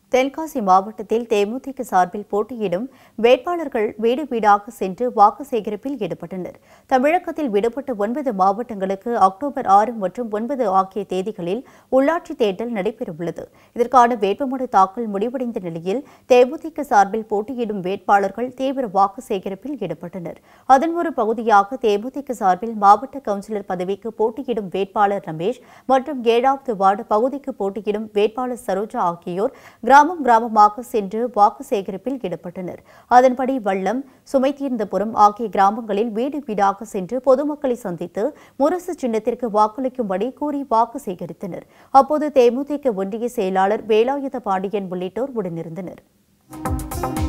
தென்காசி மாவட்டத்தில் தேமுதிக சார்பில் போட்டியிடும் வேட்பாளர்கள் வீடு வீடாக சென்று வாக்கு சேகரிப்பில் ஈடுபட்டனர் தமிழகத்தில் விடுபட்ட ஒன்பது மாவட்டங்களுக்கு அக்டோபர் ஆறு மற்றும் ஒன்பது ஆகிய தேதிகளில் உள்ளாட்சி தேர்தல் நடைபெறவுள்ளது இதற்கான வேட்புமனு தாக்கல் முடிவடைந்த நிலையில் தேமுதிக சார்பில் போட்டியிடும் வேட்பாளர்கள் தீவிர வாக்கு சேகரிப்பில் ஈடுபட்டனர் அதன் ஒரு பகுதியாக தேமுதிக சார்பில் மாவட்ட கவுன்சிலர் பதவிக்கு போட்டியிடும் வேட்பாளர் ரமேஷ் மற்றும் ஏழாவது வார்டு பகுதிக்கு போட்டியிடும் வேட்பாளர் சரோஜா ஆகியோர் கிராமம் கிராமமாக சென்று வாக்கு சேகரிப்பில் ஈடுபட்டனர் அதன்படி வள்ளம் சுமைத்தீர்ந்தபுரம் ஆகிய கிராமங்களில் வீடு வீடாக சென்று பொதுமக்களை சந்தித்து முரசு சின்னத்திற்கு வாக்களிக்கும்படி கூறி வாக்கு சேகரித்தனர் அப்போது தேமுதிக ஒன்றிய செயலாளர் வேலாயுத பாண்டியன் உள்ளிட்டோர் உடனிருந்தனர்